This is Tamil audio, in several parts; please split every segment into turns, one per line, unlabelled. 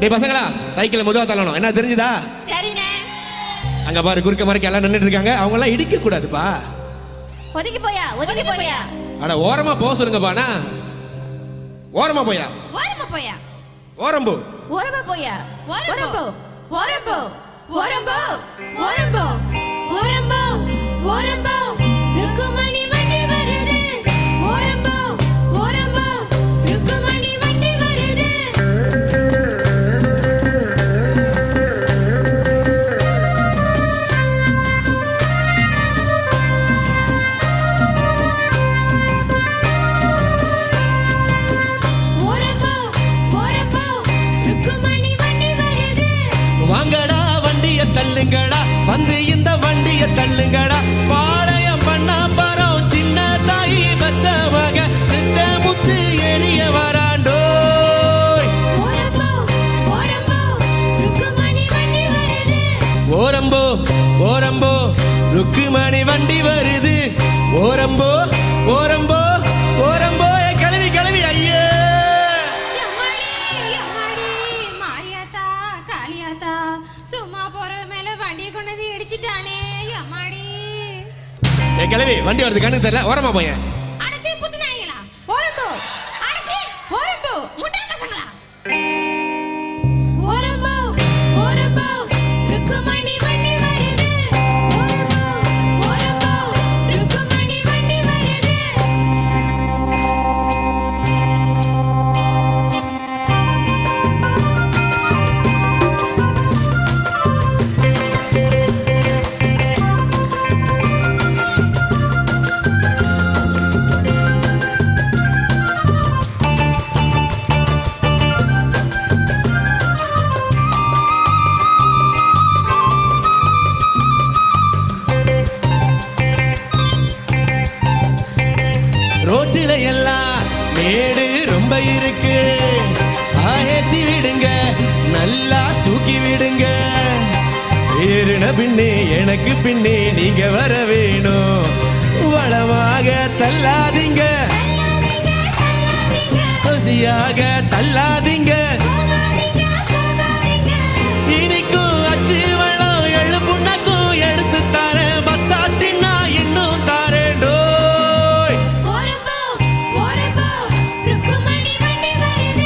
டேய் பசங்களா சைக்கிளை மெதுவா தள்ளணும் என்ன தெரிஞ்சுதா
சரிண்ணே
அங்க பாரு குறுக்க மறைக்க எல்லாம் நின்னுட்டு இருக்காங்க அவங்க எல்லாம் இடிக்க கூடாதுப்பா
ஒதுங்கி போயா ஒதுங்கி போயா
அட ஓரமா போக சொல்லுங்கப்பாண்ணா ஓரமா போயா
ஓரமா போயா
ஓரம்பு
ஓரமா போயா ஓரம்போ ஓரம்போ ஓரம்போ ஓரம்போ ஓரம்போ ஓரம்போ ருக்குமணி வண்டி வருது ஓரம்போ ஓரம்போ ருக்குமணி வண்டி வருது ஓரம்போ ஓரம்போ ருக்குமணி வண்டி வருது
வாங்கடா வண்டிய தள்ளுங்கடா வந்து இந்த வண்டிய தள்ளுங்கடா பாளையம் பண்ணா பரம் சின்ன தாயி பெத்த மக சித்த முத்து எரிய வராண்டோய்
ஓரம்போ ஓரம்போ ருக்குமணி வண்டி வருது
ஓரம்போ ஓரம்போ ருக்குமணி வண்டி வருது ஓரம்போ ஓரம்போ ஓரம்போ ஏ கிளவி கிளவி ஐயே
எம்மாடி எம்மாடி மாரியாத்தா காளியாத்தா சும்மா போறது மேல வண்டியை கொண்டு வந்து இடிச்சிட்டானே எம்மாடி
ஏ கிளவி வண்டி வருது கண்ணுக்கு தெரியல ஓரமா போயேன்
அடைச்சி புத்து நாய்களா ஓரம்போ அடைச்சி ஓரம்போ முட்டை பசங்களா ஓரம்போ ஓரம்போ ருக்குமணி வண்டி வருது ஓரம்போ ஓரம்போ ருக்குமணி வண்டி வருது
ரோட்டில எல்லாம் மேடு ரொம்ப இருக்கு ஆயத்தி விடுங்க நல்லா தூக்கி விடுங்க ஏறின பின்னே எனக்கு பின்னே நீங்க வர வேணும் வளமாக தள்ளாதீங்க
தள்ளாதீங்க தள்ளாதீங்க
ருசியாக தள்ளாதீங்க
போகாதீங்க போகாதீங்க
இனிக்கும் அச்சு வெள்ளம் எள்ளு புண்ணாக்கும் எடுத்து தரேன் பத்தாட்டினா இன்னும் தாரேண்டோய்
ஓரம்போ ஓரம்போ ருக்குமணி வண்டி வருது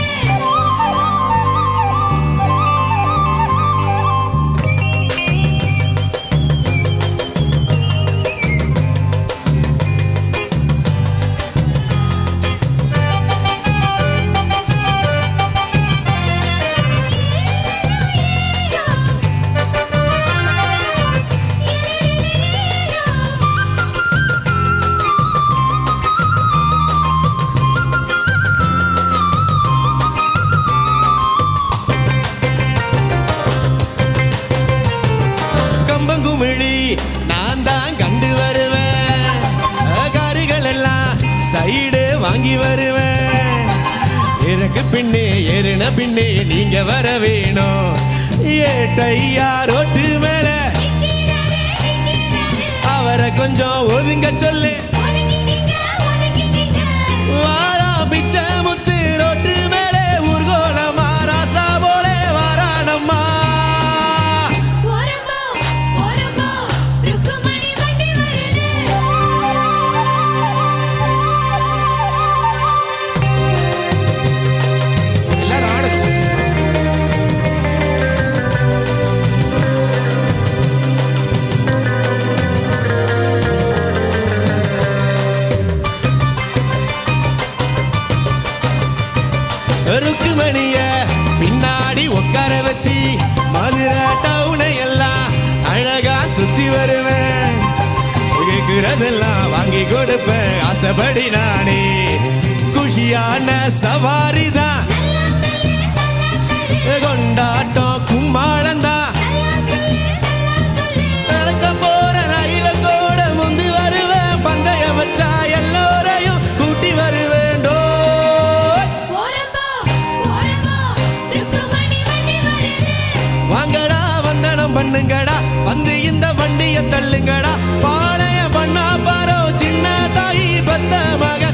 கம்பங்குமிழி நான் தான் கண்டு வருவேன் காருகள் எல்லாம் சைடு வாங்கி வருவேன் எனக்கு பின்னே ஏறின பின்னே நீங்க வர வேணும் ஏட்டையா ரோட்டு மேல
நிக்கிறாரே நிக்கிறாரே
அவரை கொஞ்சம் ஒதுங்க சொல்லு
ஒதுங்கிட்டீங்க ஒதுங்கிட்டீங்க
வாரா பிச்சை முத்து ரோட்டு மேலே ஊர்கோலமா ராசா போலே வாரானம்மா
ஓரம்போ ஓரம்போ ருக்குமணி வண்டி வருது
எல்லாரும் ஆடணும் ருக்குமணிய பின்னாடி உட்கார வச்சு மதுரை டவுனை எல்லாம் அழகா சுத்தி வருவேன் கேக்குறதெல்லாம் வாங்கி கொடுப்பேன் ஆசைப்படி நானே குஷியான சவாரி தான் கொண்டாட்டம் கும்மாளந்தான் நடக்க போற ரயில கூட முந்தி வருவேன் பந்தயம் வச்சா எல்லோரையும் கூட்டி வருவேண்டோ
ஓரம்போ ஓரம்போ ருக்குமணி வண்டி வருது
வாங்கடா வந்தனம் பண்ணுங்கடா வந்து இந்த வண்டிய தள்ளுங்கடா பாளைய பண்ணா பாரோ சின்ன தாயி பத்த மக